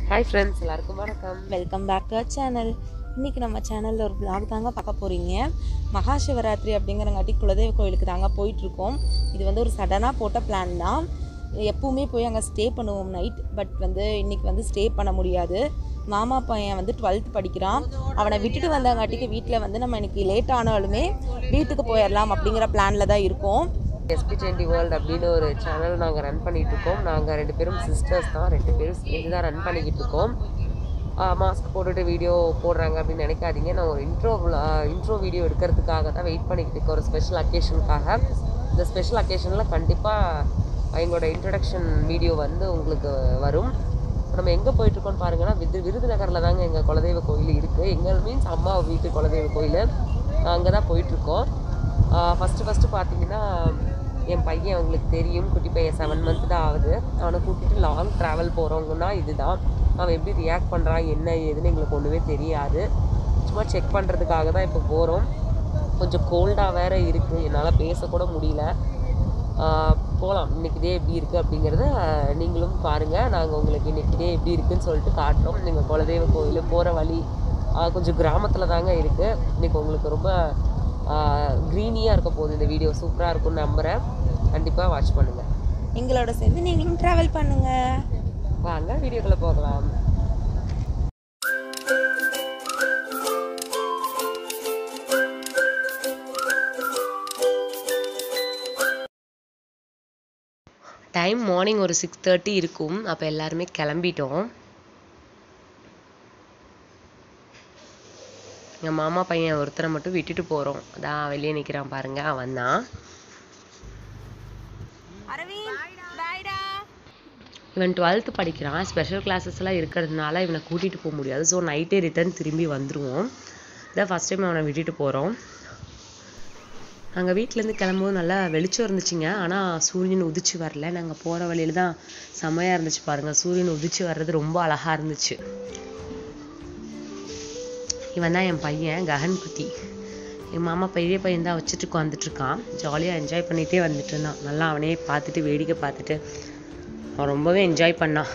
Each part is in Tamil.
ஹாய் ஃப்ரெண்ட்ஸ் எல்லாருக்கும் வணக்கம் welcome back to our channel இன்றைக்கி நம்ம சேனலில் ஒரு vlog தாங்க பார்க்க போகிறீங்க மகா சிவராத்திரி அப்படிங்கிறங்காட்டி குலதெய்வ கோயிலுக்கு தாங்க போயிட்டுருக்கோம் இது வந்து ஒரு சடனாக போட்ட பிளான் தான் எப்பவுமே போய் அங்கே ஸ்டே பண்ணுவோம் நைட் பட் வந்து இன்றைக்கி வந்து ஸ்டே பண்ண முடியாது மாமா பையன் வந்து டுவெல்த் படிக்கிறான் அவனை விட்டுட்டு வந்தங்காட்டிக்கு வீட்டில் வந்து நம்ம இன்னைக்கு லேட் ஆனாலுமே வீட்டுக்கு போயிடலாம் அப்படிங்கிற பிளானில் தான் இருக்கோம் எஸ்பி டுவெண்ட்டி வேர்ல்டு அப்படின்னு ஒரு சேனல் நாங்கள் ரன் பண்ணிட்டு இருக்கோம் நாங்கள் ரெண்டு பேரும் சிஸ்டர்ஸ் தான் ரெண்டு பேரும் சேர்ந்து தான் ரன் பண்ணிக்கிட்டு இருக்கோம் மாஸ்க் போட்டுட்டு வீடியோ போடுறாங்க அப்படின்னு நினைக்காதீங்க நான் ஒரு இன்ட்ரோ இன்ட்ரோ வீடியோ எடுக்கிறதுக்காக தான் வெயிட் பண்ணிக்கிட்டு இருக்கேன் ஒரு ஸ்பெஷல் அக்கேஷனுக்காக இந்த ஸ்பெஷல் அக்கேஷனில் கண்டிப்பாக எங்களோட இன்ட்ரடக்ஷன் வீடியோ வந்து உங்களுக்கு வரும் நம்ம எங்கே போயிட்டுருக்கோம்னு பாருங்கன்னா விருது விருதுநகரில் தாங்க எங்கள் குலதெய்வ கோயில் இருக்குது எங்கள் மீன்ஸ் அம்மா வீட்டு குலதெய்வ கோயில் அங்கே தான் போயிட்டுருக்கோம் ஃபஸ்ட்டு ஃபஸ்ட்டு பார்த்தீங்கன்னா என் பையன் அவங்களுக்கு தெரியும் குட்டி பையன் செவன் மந்த் தான் ஆகுது அவனை கூட்டிகிட்டு லாங் ட்ராவல் போகிறவங்கன்னா இதுதான் அவன் எப்படி ரியாக்ட் பண்ணுறான் என்ன ஏதுன்னு எங்களுக்கு ஒன்றுமே தெரியாது சும்மா செக் பண்ணுறதுக்காக தான் இப்போ போகிறோம் கொஞ்சம் கோல்டாக வேற இருக்குது என்னால் பேசக்கூட முடியல போகலாம் இன்னைக்கு டே எப்படி இருக்குது அப்படிங்கிறத ஆஹ், நீங்களும் பாருங்கள் நாங்கள் உங்களுக்கு இன்னைக்கு டே எப்படி இருக்குன்னு சொல்லிட்டு காட்டுறோம் நீங்கள் குலதெய்வ கோயில் போகிற வழி ஆஹ், கொஞ்சம் கிராமத்தில் தாங்க இருக்குது இன்னைக்கு உங்களுக்கு ரொம்ப க்ரீனியாக இருக்க போகுது இந்த வீடியோ சூப்பராக இருக்கும்னு நம்புகிறேன் கண்டிப்பாக வாட்ச் பண்ணுங்கள் எங்களோட சேர்ந்து நீங்களும் ட்ராவல் பண்ணுங்கள் வாங்க வீடியோக்குள்ளே போகலாம் டைம் மார்னிங் ஒரு சிக்ஸ் தேர்ட்டி இருக்கும் அப்போ எல்லாருமே கிளம்பிட்டோம் எங்கள் மாமா பையன் ஒருத்தரை மட்டும் விட்டுட்டு போகிறோம் அதான் வெளியே நிற்கிறான் பாருங்க அவன் தான் இவன் டுவெல்த்து படிக்கிறான் ஸ்பெஷல் கிளாஸஸ்லாம் இருக்கிறதுனால இவனை கூட்டிகிட்டு போக முடியாது ஸோ நைட்டே ரிட்டர்ன் திரும்பி வந்துடுவோம் இதான் ஃபஸ்ட் டைம் அவனை விட்டுட்டு போகிறோம் நாங்கள் வீட்டிலேருந்து கிளம்பும்போது நல்லா வெளிச்சம் இருந்துச்சுங்க ஆனால் சூரியன் உதிச்சு வரல நாங்கள் போகிற வழியில தான் செமையாக இருந்துச்சு பாருங்கள் சூரியன் உதிச்சு வர்றது ரொம்ப அழகாக இருந்துச்சு இவன் தான் என் பையன் ககன் குட்டி என் மாமா பெரிய பையன் தான் வச்சுட்டு உட்காந்துட்டு இருக்கான் ஜாலியாக என்ஜாய் பண்ணிகிட்டே வந்துட்டு இருந்தான் நல்லா அவனே பார்த்துட்டு வேடிக்கை பார்த்துட்டு அவன் ரொம்பவே என்ஜாய் பண்ணான்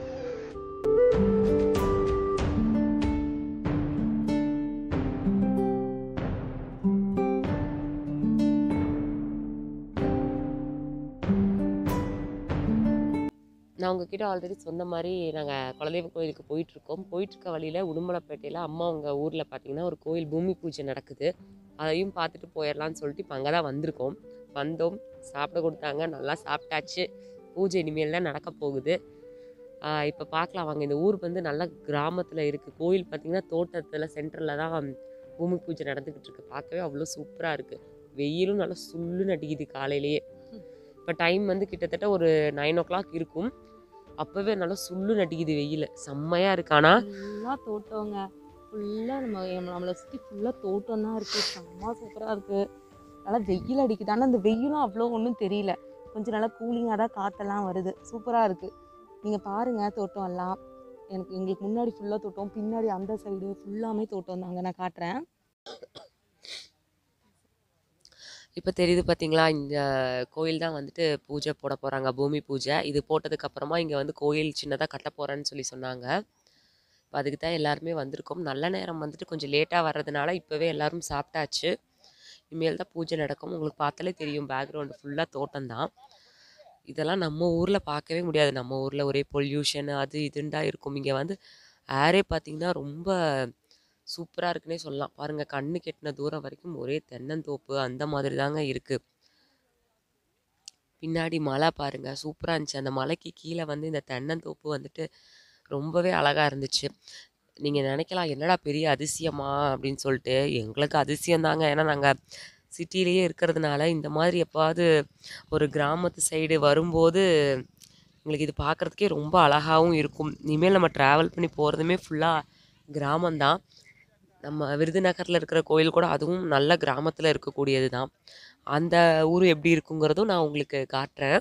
நான் உங்ககிட்ட ஆல்ரெடி சொன்ன மாதிரி நாங்கள் குலதெய்வ கோயிலுக்கு போயிட்டுருக்கோம் போயிட்டுருக்க வழியில் உடுமலைப்பேட்டையில் அம்மா அவங்க ஊரில் பார்த்தீங்கன்னா ஒரு கோயில் பூமி பூஜை நடக்குது அதையும் பார்த்துட்டு போயிடலான்னு சொல்லிட்டு இப்போ அங்கே தான் வந்திருக்கோம் வந்தோம் சாப்பிட கொடுத்தாங்க நல்லா சாப்பிட்டாச்சு பூஜை இனிமேல் தான் நடக்க போகுது இப்போ பார்க்கலாம் வாங்க இந்த ஊர் வந்து நல்லா கிராமத்தில் இருக்குது கோயில் பார்த்தீங்கன்னா தோட்டத்தில் சென்டரில் தான் பூமி பூஜை நடந்துக்கிட்டு இருக்கு பார்க்கவே அவ்வளோ சூப்பராக இருக்குது வெயிலும் நல்லா சுள்ளுன்னு அடிக்குது காலையிலேயே இப்போ டைம் வந்து கிட்டத்தட்ட ஒரு நைன் ஓ கிளாக் இருக்கும் அப்போவே நல்லா சுள்ளு நடிக்குது வெயில் செம்மையாக இருக்கு ஆனால் ஃபுல்லாக தோட்டங்க ஃபுல்லாக நம்ம நம்மளை சுற்றி ஃபுல்லாக தோட்டம் தான் இருக்குது செம்ம சூப்பராக இருக்குது நல்லா வெயில் அடிக்குது ஆனால் அந்த வெயிலும் அவ்வளோ ஒன்றும் தெரியல கொஞ்சம் நல்லா கூலிங்காக தான் காற்றெல்லாம் வருது சூப்பராக இருக்குது நீங்கள் பாருங்கள் தோட்டம் எல்லாம் எனக்கு எங்களுக்கு முன்னாடி ஃபுல்லாக தோட்டம் பின்னாடி அந்த சைடு ஃபுல்லாமே தோட்டம் தாங்க நான் காட்டுறேன் இப்போ தெரியுது பார்த்தீங்களா இந்த கோயில் தான் வந்துட்டு பூஜை போட போகிறாங்க பூமி பூஜை இது போட்டதுக்கு அப்புறமா இங்கே வந்து கோயில் சின்னதாக கட்ட போகிறேன்னு சொல்லி சொன்னாங்க இப்போ அதுக்கு தான் எல்லாருமே வந்திருக்கோம் நல்ல நேரம் வந்துட்டு கொஞ்சம் லேட்டாக வர்றதுனால இப்போவே எல்லாரும் சாப்பிட்டாச்சு இனிமேல் தான் பூஜை நடக்கும் உங்களுக்கு பார்த்தாலே தெரியும் பேக்ரவுண்டு ஃபுல்லாக தோட்டம் தான் இதெல்லாம் நம்ம ஊரில் பார்க்கவே முடியாது நம்ம ஊரில் ஒரே பொல்யூஷன் அது இதுன்னு தான் இருக்கும் இங்கே வந்து ஏரே பார்த்தீங்கன்னா ரொம்ப சூப்பராக இருக்குன்னே சொல்லலாம் பாருங்கள் கண்ணு கெட்டின தூரம் வரைக்கும் ஒரே தென்னந்தோப்பு அந்த மாதிரி தாங்க இருக்குது பின்னாடி மலை பாருங்க சூப்பராக இருந்துச்சு அந்த மலைக்கு கீழே வந்து இந்த தென்னந்தோப்பு வந்துட்டு ரொம்பவே அழகாக இருந்துச்சு நீங்கள் நினைக்கலாம் என்னடா பெரிய அதிசயமா அப்படின்னு சொல்லிட்டு எங்களுக்கு அதிசயம் தாங்க ஏன்னா நாங்கள் சிட்டிலேயே இருக்கிறதுனால இந்த மாதிரி எப்பாவது ஒரு கிராமத்து சைடு வரும்போது எங்களுக்கு இது பார்க்குறதுக்கே ரொம்ப அழகாகவும் இருக்கும் இனிமேல் நம்ம ட்ராவல் பண்ணி போகிறதுமே ஃபுல்லாக கிராமம்தான் நம்ம விருதுநகரில் இருக்கிற கோயில் கூட அதுவும் நல்ல கிராமத்தில் இருக்கக்கூடியது தான் அந்த ஊர் எப்படி இருக்குங்கிறதும் நான் உங்களுக்கு காட்டுறேன்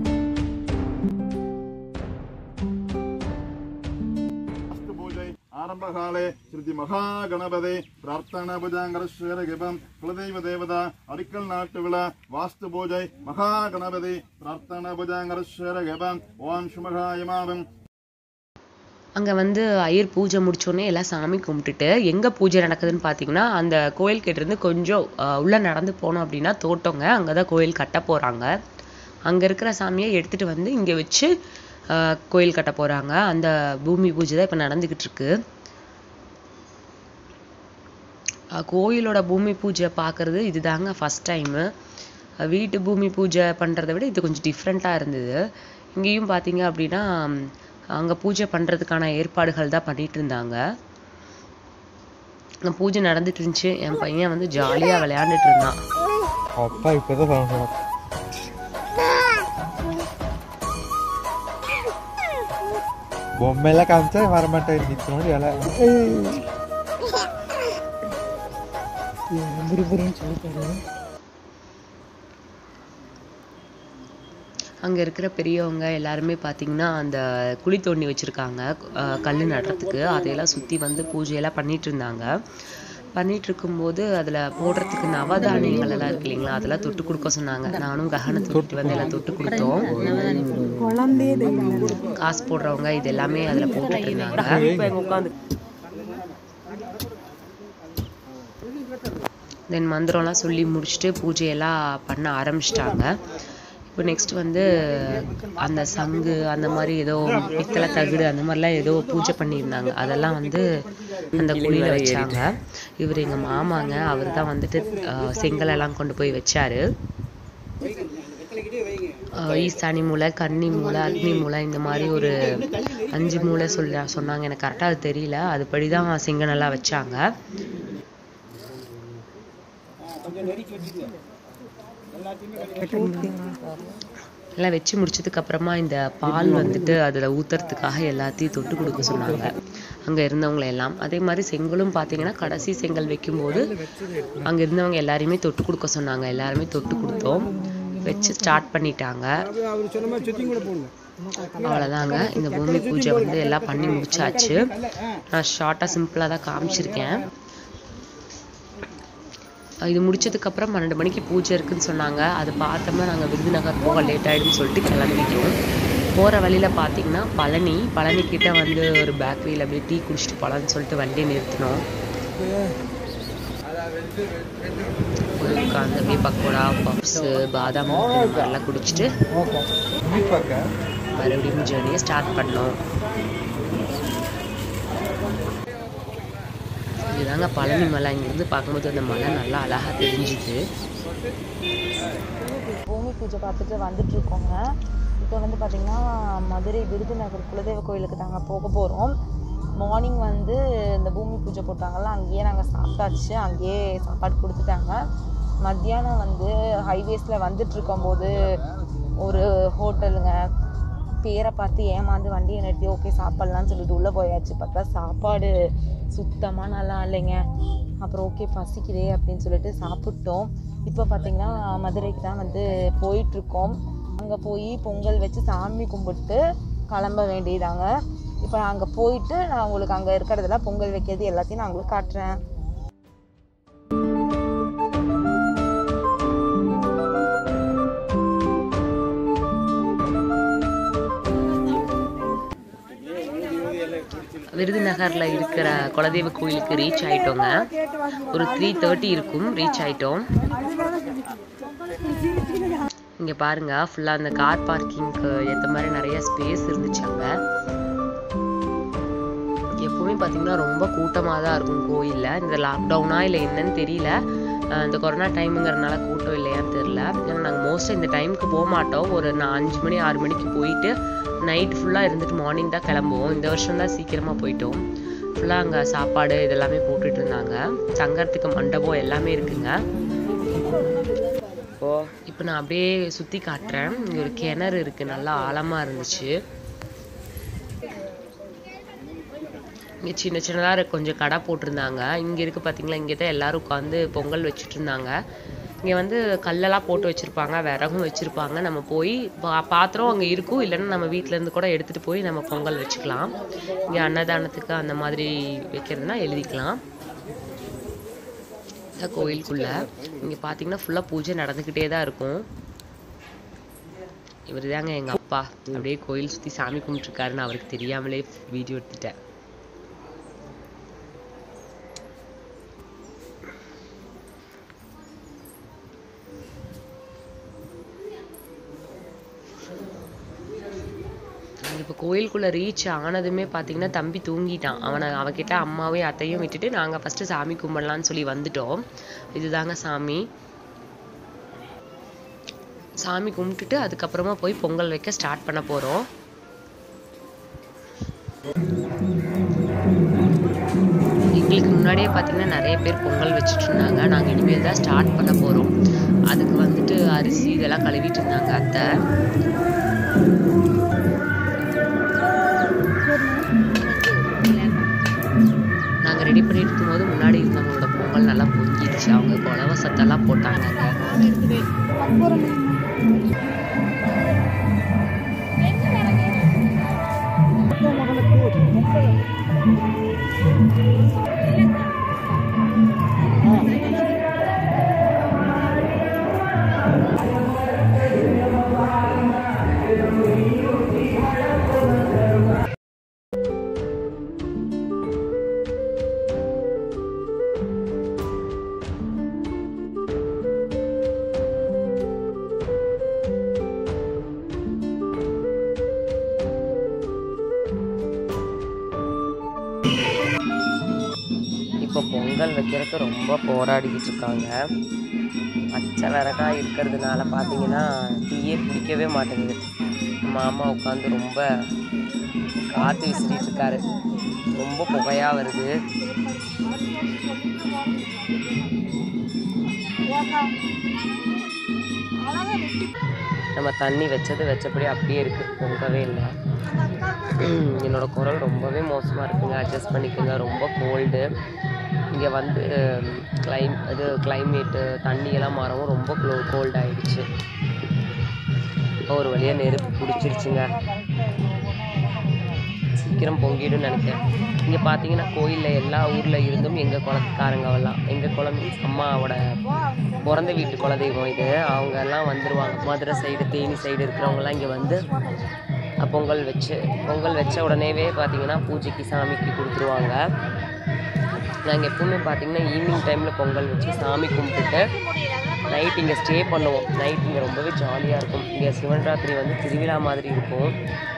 ಅಷ್ಟು ಪೂಜೆ ಆರ ஆரம்பகாலே ஸ்ருதி மகாகணபதி பிரார்த்தன புஜாங்கரஸ்வரகிபம் குலதெய்வ தேவதா அடிக்கல் நாட்டு விழா வாஸ்து பூஜை மகாகணபதி பிரார்த்தன புஜாங்கரஸ்வரகிபம் ஓம் சுமகாயமாவும் அங்கே வந்து ஐயர் பூஜை முடிச்சோடனே எல்லாம் சாமி கும்பிட்டுட்டு எங்கே பூஜை நடக்குதுன்னு பார்த்தீங்கன்னா அந்த கோயில் கிட்டேருந்து கொஞ்சம் அஹ், உள்ள நடந்து போனோம் அப்படின்னா தோட்டங்க அங்கே தான் கோயில் கட்ட போகிறாங்க அங்கே இருக்கிற சாமியை எடுத்துகிட்டு வந்து இங்கே வச்சு அஹ், கோயில் கட்ட போகிறாங்க அந்த பூமி பூஜை தான் இப்போ நடந்துக்கிட்டு இருக்கு அஹ், கோயிலோட பூமி பூஜை பார்க்குறது இதுதாங்க ஃபஸ்ட் டைமு வீட்டு பூமி பூஜை பண்ணுறதை விட இது கொஞ்சம் டிஃப்ரெண்ட்டாக இருந்தது இங்கேயும் பார்த்தீங்க அப்படின்னா அங்கே பூஜை பண்ணுறதுக்கான ஏற்பாடுகள் தான் பண்ணிட்டு இருந்தாங்க அங்க பூஜை நடந்துட்டு இருந்துச்சு என் பையன் வந்து ஜாலியாக விளையாண்டுட்டு இருந்தான் அப்பா இப்பதான் சவுண்ட் బొమ్మెలా కామితే వరమంటే నిత్యం ఎలా அங்கே இருக்கிற பெரியவங்க எல்லாருமே பார்த்தீங்கன்னா அந்த குழி தோண்டி வச்சுருக்காங்க கல் நடுறதுக்கு அதையெல்லாம் சுற்றி வந்து பூஜையெல்லாம் பண்ணிட்டு இருந்தாங்க பண்ணிட்டு இருக்கும்போது அதில் போடுறதுக்கு நவதானியங்கள் எல்லாம் இருக்கு இல்லைங்களா அதெல்லாம் தொட்டு கொடுக்க சொன்னாங்க நானும் ககனத்தை தொட்டு வந்து எல்லாம் தொட்டு கொடுத்தோம் காசு போடுறவங்க இது எல்லாமே அதில் போட்டுட்டு இருந்தாங்க தென் மந்திரம்லாம் சொல்லி முடிச்சுட்டு பூஜையெல்லாம் பண்ண ஆரம்பிச்சிட்டாங்க இப்போ நெக்ஸ்ட் வந்து அந்த சங்கு அந்த மாதிரி ஏதோ பித்தளை தகுடு அந்த மாதிரிலாம் ஏதோ பூஜை பண்ணியிருந்தாங்க அதெல்லாம் வந்து அந்த குழியில வச்சாங்க இவர் எங்க மாமாங்க அவர் தான் வந்துட்டு அஹ், செங்கல் எல்லாம் கொண்டு போய் வச்சாரு அஹ், ஈசானி மூலை கன்னி மூலை அக்னி மூலை இந்த மாதிரி ஒரு அஞ்சு மூலை சொல்ல சொன்னாங்க எனக்கு கரெக்டாக அது தெரியல அதுபடி தான் செங்கனெல்லாம் வச்சாங்க எல்லாம் வச்சு முடிச்சதுக்கு அப்புறமா இந்த பால் வந்துட்டு அதுல ஊத்துறதுக்காக எல்லாத்தையும் தொட்டு கொடுக்க சொன்னாங்க அங்க இருந்தவங்களை எல்லாம் அதே மாதிரி செங்கலும் பாத்தீங்கன்னா கடைசி செங்கல் வைக்கும்போது அங்க இருந்தவங்க எல்லாரையுமே தொட்டு கொடுக்க சொன்னாங்க எல்லாருமே தொட்டு கொடுத்தோம் வச்சு ஸ்டார்ட் பண்ணிட்டாங்க அவ்வளோதாங்க இந்த பூமி பூஜை வந்து எல்லாம் பண்ணி முடிச்சாச்சு நான் ஷார்ட்டாக சிம்பிளாக தான் காமிச்சிருக்கேன் இது முடிச்சதுக்கு அப்புறம் பன்னெண்டு மணிக்கு பூஜை இருக்குன்னு சொன்னாங்க அது பார்த்தோம்னா நாங்கள் விருதுநகர் போக லேட் ஆயிடும்னு சொல்லிட்டு கிளம்பிட்டோம் போகிற வழியில் பார்த்தீங்கன்னா பழனி பழனி கிட்ட வந்து ஒரு பேக்கரியில் அப்படியே டீ குடிச்சிட்டு போகலான்னு சொல்லிட்டு வண்டி நிறுத்தினோம் போய் உட்காந்து அப்படியே பக்கோடா பப்ஸு பாதாம் முறுக்கு இந்த மாதிரிலாம் குடிச்சிட்டு மறுபடியும் ஜேர்னியை ஸ்டார்ட் பண்ணோம் இதுதாங்க பழனி மலை இங்கிருந்து பார்க்கும்போது அந்த மலை நல்லா அழகா தெரிஞ்சுது பூமி பூஜை பார்த்துட்டு வந்துட்டு இருக்கோங்க இப்போ வந்து பார்த்திங்கன்னா மதுரை விருதுநகர் குலதெய்வ கோயிலுக்கு நாங்கள் போக போகிறோம் மார்னிங் வந்து இந்த பூமி பூஜை போட்டாங்கல்ல அங்கேயே நாங்கள் சாப்பிட்டாச்சு அங்கேயே சாப்பாடு கொடுத்துட்டாங்க மத்தியானம் வந்து ஹைவேஸில் வந்துட்டு இருக்கும்போது ஒரு ஹோட்டலுங்க பேரை பார்த்து ஏமாந்து வண்டியை நிறுத்தி ஓகே சாப்பிட்லான்னு சொல்லிட்டு உள்ளே போயாச்சு பார்த்தா சாப்பாடு சுத்தமாக நல்லா இல்லைங்க அப்புறம் ஓகே பசிக்குதே அப்படின்னு சொல்லிட்டு சாப்பிட்டோம் இப்போ பார்த்தீங்கன்னா மதுரைக்கு தான் வந்து போயிட்டுருக்கோம் அங்கே போய் பொங்கல் வச்சு சாமி கும்பிட்டு கிளம்ப வேண்டியதாங்க இப்போ நான் அங்கே போயிட்டு நான் உங்களுக்கு அங்கே இருக்கிறதெல்லாம் பொங்கல் வைக்கிறது எல்லாத்தையும் நான் உங்களுக்கு காட்டுறேன் விருதுநகர்ல இருக்கிற குலதெய்வ கோயிலுக்கு ரீச் ஆயிட்டோங்க ஒரு த்ரீ தேர்ட்டி இருக்கும் ரீச் ஆயிட்டோம் இங்க பாருங்க ஃபுல்லா அந்த கார் பார்க்கிங்க்கு ஏத்த மாதிரி நிறைய ஸ்பேஸ் இருந்துச்சு அங்க எப்பவுமே பார்த்தீங்கன்னா ரொம்ப கூட்டமாக தான் இருக்கும் கோயிலில் இந்த லாக்டவுனா இல்லை என்னன்னு தெரியல அஹ் இந்த கொரோனா டைமுங்கிறனால கூட்டம் இல்லையான்னு தெரில ஏன்னா நாங்கள் மோஸ்ட்டாக இந்த டைமுக்கு போக மாட்டோம் ஒரு நான் அஞ்சு மணி ஆறு மணிக்கு போயிட்டு நைட் ஃபுல்லாக இருந்துட்டு மார்னிங் தான் கிளம்புவோம் இந்த வருஷம் தான் சீக்கிரமாக போயிட்டோம் ஃபுல்லாக அங்கே சாப்பாடு இதெல்லாமே போட்டுட்டு இருந்தாங்க தங்கறதுக்கு மண்டபம் எல்லாமே இருக்குங்க இப்போ நான் அப்படியே சுற்றி காட்டுறேன் இங்கே ஒரு கிணறு இருக்குது நல்லா ஆழமாக இருந்துச்சு இங்கே சின்ன சின்னதாக கொஞ்சம் கடை போட்டிருந்தாங்க இங்கே இருக்கு பார்த்தீங்களா இங்கே தான் எல்லாரும் உட்காந்து பொங்கல் வச்சுட்டு இருந்தாங்க இங்கே வந்து கல்லெல்லாம் போட்டு வச்சுருப்பாங்க விறகும் வச்சுருப்பாங்க நம்ம போய் பா பாத்திரம் அங்கே இருக்கும் இல்லைன்னா நம்ம வீட்டிலேருந்து கூட எடுத்துகிட்டு போய் நம்ம பொங்கல் வச்சுக்கலாம் இங்கே அன்னதானத்துக்கு அந்த மாதிரி வைக்கிறதுனா எழுதிக்கலாம் இதான் கோயிலுக்குள்ள இங்கே பார்த்தீங்கன்னா ஃபுல்லாக பூஜை நடந்துக்கிட்டே தான் இருக்கும் இவர் தாங்க எங்கள் அப்பா அப்படியே கோயில் சுற்றி சாமி கும்பிட்டுருக்காருன்னு அவருக்கு தெரியாமலே வீடியோ எடுத்துட்டேன் இப்போ கோயிலுக்குள்ளே ரீச் ஆனதுமே பார்த்தீங்கன்னா தம்பி தூங்கிட்டான் அவனை அவகிட்ட அம்மாவையும் அத்தையும் விட்டுட்டு நாங்கள் ஃபஸ்ட்டு சாமி கும்பிடலான்னு சொல்லி வந்துட்டோம் இதுதாங்க சாமி சாமி கும்பிட்டுட்டு அதுக்கப்புறமா போய் பொங்கல் வைக்க ஸ்டார்ட் பண்ண போகிறோம் எங்களுக்கு முன்னாடியே பார்த்தீங்கன்னா நிறைய பேர் பொங்கல் வச்சுட்டு இருந்தாங்க நாங்கள் இனிமேல் தான் ஸ்டார்ட் பண்ண போகிறோம் அதுக்கு வந்துட்டு அரிசி இதெல்லாம் கழுவிட்டு இருந்தாங்க அத்தை நாங்கள் ரெடி பண்ணிட்டு இருக்கும்போது முன்னாடி இருந்தவங்களோட பொங்கல் நல்லா பொங்கிடுச்சு அவங்க குலவ சத்தெல்லாம் போட்டாங்க இப்போ பொங்கல் வைக்கிறதுக்கு ரொம்ப போராடிக்கிட்டு இருக்காங்க பச்சை விறகா இருக்கிறதுனால பார்த்தீங்கன்னா தீயே பிடிக்கவே மாட்டேங்குது மாமா உட்காந்து ரொம்ப காற்று வீசிட்டு இருக்காரு ரொம்ப புகையா வருது நம்ம தண்ணி வச்சது வச்சபடி அப்படியே இருக்கு பொங்கவே இல்லை என்னோட குரல் ரொம்பவே மோசமாக இருக்குங்க அட்ஜஸ்ட் பண்ணிக்கோங்க ரொம்ப கோல்டு இங்கே வந்து கிளைம் இது கிளைமேட்டு தண்ணியெல்லாம் மாறவும் ரொம்ப க்ளோ கோல்ட் ஆயிடுச்சு இப்போ ஒரு வழியாக நெருப்பு பிடிச்சிருச்சுங்க சீக்கிரம் பொங்கிடும்னு நினைக்கிறேன் இங்கே பார்த்தீங்கன்னா கோயிலில் எல்லா ஊரில் இருந்தும் எங்கள் குளத்துக்காரங்கவெல்லாம் எங்கள் குளம் மீன்ஸ் அம்மாவோட பிறந்த வீட்டு குலதெய்வம் இது அவங்க எல்லாம் வந்துருவாங்க மதுரை சைடு தேனி சைடு இருக்கிறவங்கலாம் இங்கே வந்து அஹ், பொங்கல் வச்சு பொங்கல் வச்ச உடனேவே பார்த்தீங்கன்னா பூஜைக்கு சாமிக்கு கொடுத்துருவாங்க நாங்கள் எப்பவுமே பார்த்தீங்கன்னா ஈவினிங் டைமில் பொங்கல் வச்சு சாமி கும்பிட்டுட்டு நைட் இங்கே ஸ்டே பண்ணுவோம் நைட் இங்கே ரொம்பவே ஜாலியாக இருக்கும் இங்கே சிவன் ராத்திரி வந்து திருவிழா மாதிரி இருக்கும்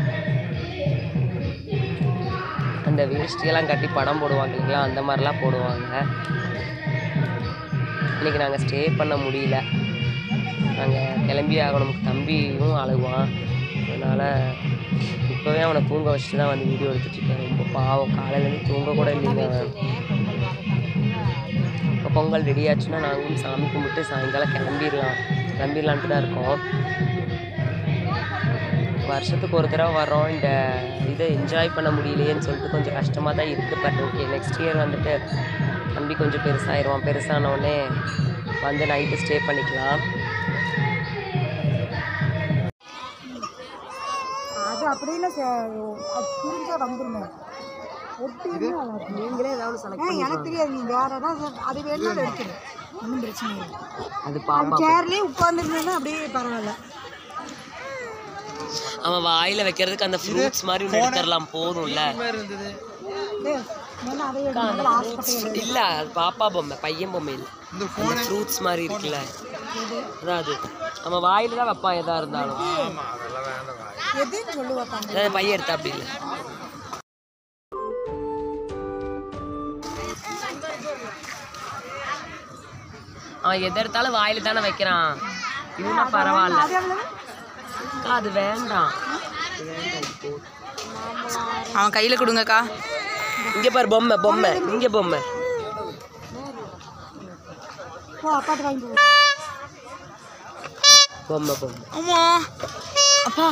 அந்த வேஷ்டியெல்லாம் கட்டி படம் போடுவாங்க இல்லைங்களா அந்த மாதிரிலாம் போடுவாங்க இன்றைக்கி நாங்கள் ஸ்டே பண்ண முடியல நாங்கள் கிளம்பி ஆகணும் தம்பியும் அழுவான் அதனால் இப்போவே அவனை தூங்க வச்சுட்டு தான் வந்து வீடியோ எடுத்துட்ருக்கேன் ரொம்ப பாவம் காலையிலேருந்து தூங்க கூட இல்லைங்க அவன் இப்போ பொங்கல் ரெடி ஆச்சுன்னா நாங்களும் சாமி கும்பிட்டு சாயங்காலம் கிளம்பிடலாம் கிளம்பிடலான்ட்டு தான் இருக்கோம் வருஷத்துக்கு ஒரு தடவை வரோம் இந்த இதை என்ஜாய் பண்ண முடியலையேன்னு சொல்லிட்டு கொஞ்சம் கஷ்டமாக தான் இருக்குது பட் ஓகே நெக்ஸ்ட் இயர் வந்துட்டு தம்பி கொஞ்சம் பெருசாகிடுவான் பெருசானோடனே வந்து நைட்டு ஸ்டே பண்ணிக்கலாம் அது அப்படி இல்லை அது புரிஞ்சா வந்துருங்க ஒட்டி நீங்களே ஏதாவது செலக்ட் எனக்கு தெரியாது நீ வேற ஏதாவது அது வேணாலும் எடுத்துரு ஒன்றும் பிரச்சனை இல்லை அது பாம்பா சேர்லேயே உட்காந்துருந்தேன்னா அப்படியே பரவாயில்ல அவன் வாயில வைக்கிறதுக்கு அந்த ஃப்ரூட்ஸ் மாதிரி ஒன்று எடுத்துடலாம் போதும்ல டேய், வேணா அதை எடுத்து ஹாஸ்பிட்டல் இல்ல அது பாப்பா பொம்மை பையன் பொம்மை இல்ல அந்த ஃப்ரூட்ஸ் மாதிரி இருக்குல்ல அதான் அது அவன் வாயில தான் வைப்பான் எதா இருந்தாலும் எதுன்னு சொல்லு வைப்பாங்க அதாவது பையன் எடுத்தா அப்படி இல்லை அவன் எதை எடுத்தாலும் வாயில தானே வைக்கிறான் இதுனா பரவாயில்ல அது எவ்வளவு அக்கா, அது வேண்டாம் இது வேண்டாம், இது போதும். அவன் கையில் கொடுங்கக்கா இங்க பாரு பொம்மை பொம்மை இங்க பொம்மை போ அப்பாட்டு வாங்கி போ பொம்மை பொம்மை ஆமா அப்பா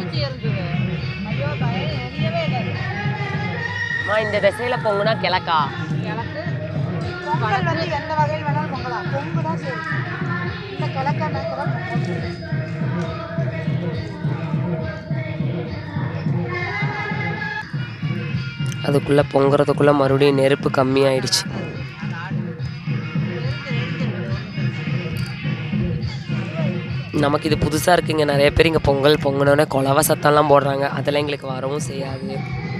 அம்மா இந்த திசையில் பொங்குனா கிழக்கா பொங்கல் வந்து எந்த வகையில் வேணாலும் பொங்கலாம் பொங்கு தான் சரி இந்த கிழக்க நேரத்தில் பொங்கல் அதுக்குள்ளே பொங்குறதுக்குள்ளே மறுபடியும் நெருப்பு கம்மியாயிடுச்சு நமக்கு இது புதுசாக இருக்குங்க நிறைய பேர் இங்கே பொங்கல் பொங்கினோடனே குலவ சத்தம்லாம் போடுறாங்க அதெல்லாம் எங்களுக்கு வரவும் செய்யாது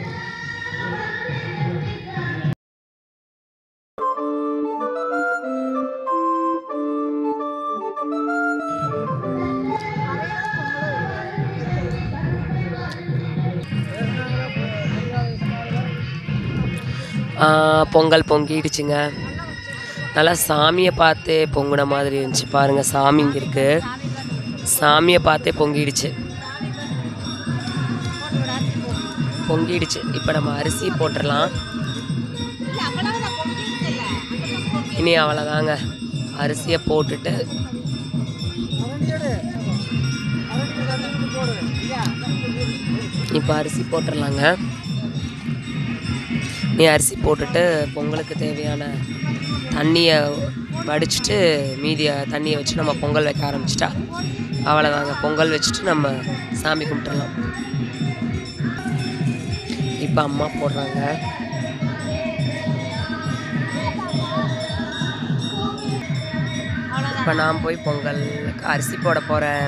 ஆ, பொங்கல் பொங்கிடுச்சுங்க நல்லா சாமியை பார்த்தே பொங்குன மாதிரி இருந்துச்சு பாருங்கள் சாமி இங்கே இருக்கு சாமியை பார்த்தே பொங்கிடுச்சு பொங்கிடுச்சு இப்போ நம்ம அரிசி போட்டுடலாம் இனி அவ்வளோதாங்க அரிசியை போட்டுட்டு இப்போ அரிசி போட்டுடலாங்க நீ அரிசி போட்டுட்டு பொங்கலுக்கு தேவையான தண்ணியை வடிச்சிட்டு மீதிய தண்ணியை வச்சு நம்ம பொங்கல் வைக்க ஆரம்பிச்சிட்டா அவ்வளோதாங்க பொங்கல் வச்சுட்டு நம்ம சாமி கும்பிட்டுறலாம் இப்போ அம்மா போடுறாங்க இப்போ நான் போய் பொங்கலுக்கு அரிசி போட போகிறேன்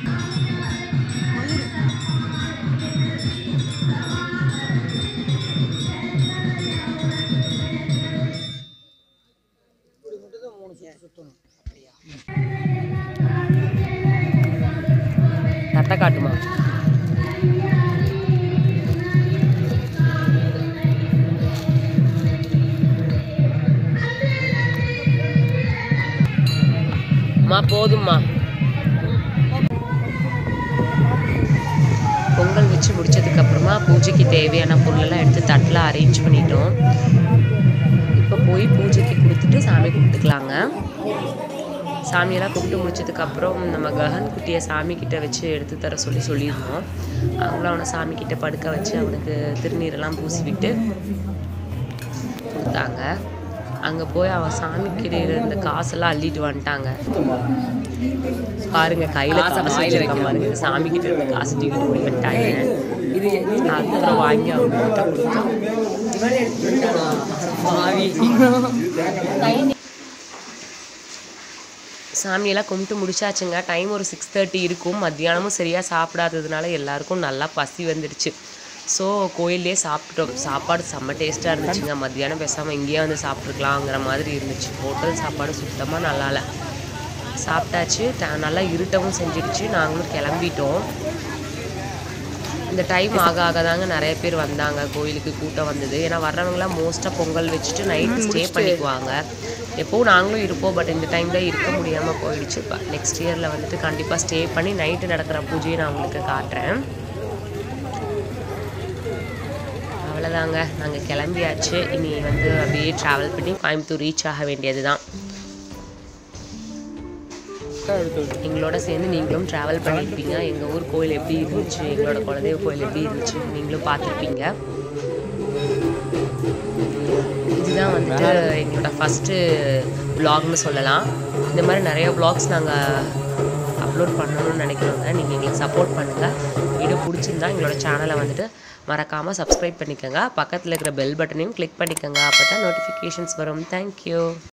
தட்டை காட்டுமா அம்மா போதும்மா பொங்கல் வச்சு முடிச்சதுக்கு அப்புறமா பூஜைக்கு தேவையான பொருளெல்லாம் எடுத்து தட்டில் அரேஞ்ச் பண்ணிட்டோம் இப்போ போய் பூஜைக்கு கொடுத்துட்டு சாமி கும்பிட்டுக்கலாங்க சாமியெல்லாம் கும்பிட்டு முடிச்சதுக்கப்புறம் நம்ம ககன் குட்டியை சாமி கிட்ட வச்சு எடுத்து தர சொல்லி சொல்லியிருந்தோம் அவங்களும் அவனை சாமி கிட்ட படுக்க வச்சு அவனுக்கு திருநீரெல்லாம் பூசி விட்டு கொடுத்தாங்க அங்கே போய் அவன் சாமிக்கு இருந்த காசெல்லாம் அள்ளிட்டு வந்துட்டாங்க பாருங்க கையில காசு வச்சிருக்கான் பாருங்க சாமி கிட்ட இருந்த காசு தூக்கிட்டு போய் விட்டாங்க இது அதுக்கப்புறம் வாங்கி அவங்க கிட்ட கொடுத்தோம் இவன் எடுத்துட்டு வந்துட்டானா? பாவி. சாமியெல்லாம் கும்பிட்டு முடிச்சாச்சுங்க டைம் ஒரு சிக்ஸ் தேர்ட்டி இருக்கும் மத்தியானமும் சரியாக சாப்பிடாததுனால எல்லாருக்கும் நல்லா பசி வந்துடுச்சு ஸோ கோயிலே சாப்பிட்டோம் சாப்பாடு செம்ம டேஸ்ட்டாக இருந்துச்சுங்க மத்தியானம் பேசாமல் இங்கேயே வந்து சாப்பிட்ருக்கலாங்கிற மாதிரி இருந்துச்சு ஹோட்டல் சாப்பாடு சுத்தமாக நல்லா இல்லை சாப்பிட்டாச்சு ட- நல்லா இருட்டவும் செஞ்சிடுச்சு நாங்களும் கிளம்பிட்டோம் இந்த டைம் ஆக ஆக தாங்க நிறைய பேர் வந்தாங்க கோயிலுக்கு கூட்டம் வந்தது ஏன்னா வர்றவங்களாம் மோஸ்ட்டாக பொங்கல் வச்சுட்டு நைட்டு ஸ்டே பண்ணிக்குவாங்க எப்போவும் நாங்களும் இருப்போம் பட் இந்த டைம் தான் இருக்க முடியாமல் போயிடுச்சு இப்போ நெக்ஸ்ட் இயரில் வந்துட்டு கண்டிப்பாக ஸ்டே பண்ணி நைட்டு நடக்கிற பூஜையை நான் உங்களுக்கு காட்டுறேன் அவ்வளோதாங்க நாங்கள் கிளம்பியாச்சு இனி வந்து அப்படியே ட்ராவல் பண்ணி கோயம்புத்தூர் ரீச் ஆக வேண்டியது தான் எங்களோட சேர்ந்து நீங்களும் ட்ராவல் பண்ணியிருப்பீங்க எங்கள் ஊர் கோயில் எப்படி இருந்துச்சு எங்களோட குலதெய்வ கோயில் எப்படி இருந்துச்சு நீங்களும் பார்த்துருப்பீங்க இதுதான் வந்துட்டு எங்களோட ஃபஸ்ட்டு vlogனு சொல்லலாம் இந்த மாதிரி நிறைய vlogs நாங்கள் அப்லோட் பண்ணணும்னு நினைக்கிறோங்க நீங்கள் எங்களுக்கு சப்போர்ட் பண்ணுங்கள் வீடியோ பிடிச்சிருந்தா எங்களோட சேனலை வந்துட்டு மறக்காமல் சப்ஸ்கிரைப் பண்ணிக்கோங்க பக்கத்தில் இருக்கிற பெல் பட்டனையும் கிளிக் பண்ணிக்கோங்க அப்போ தான் நோட்டிஃபிகேஷன்ஸ் வரும் தேங்க்யூ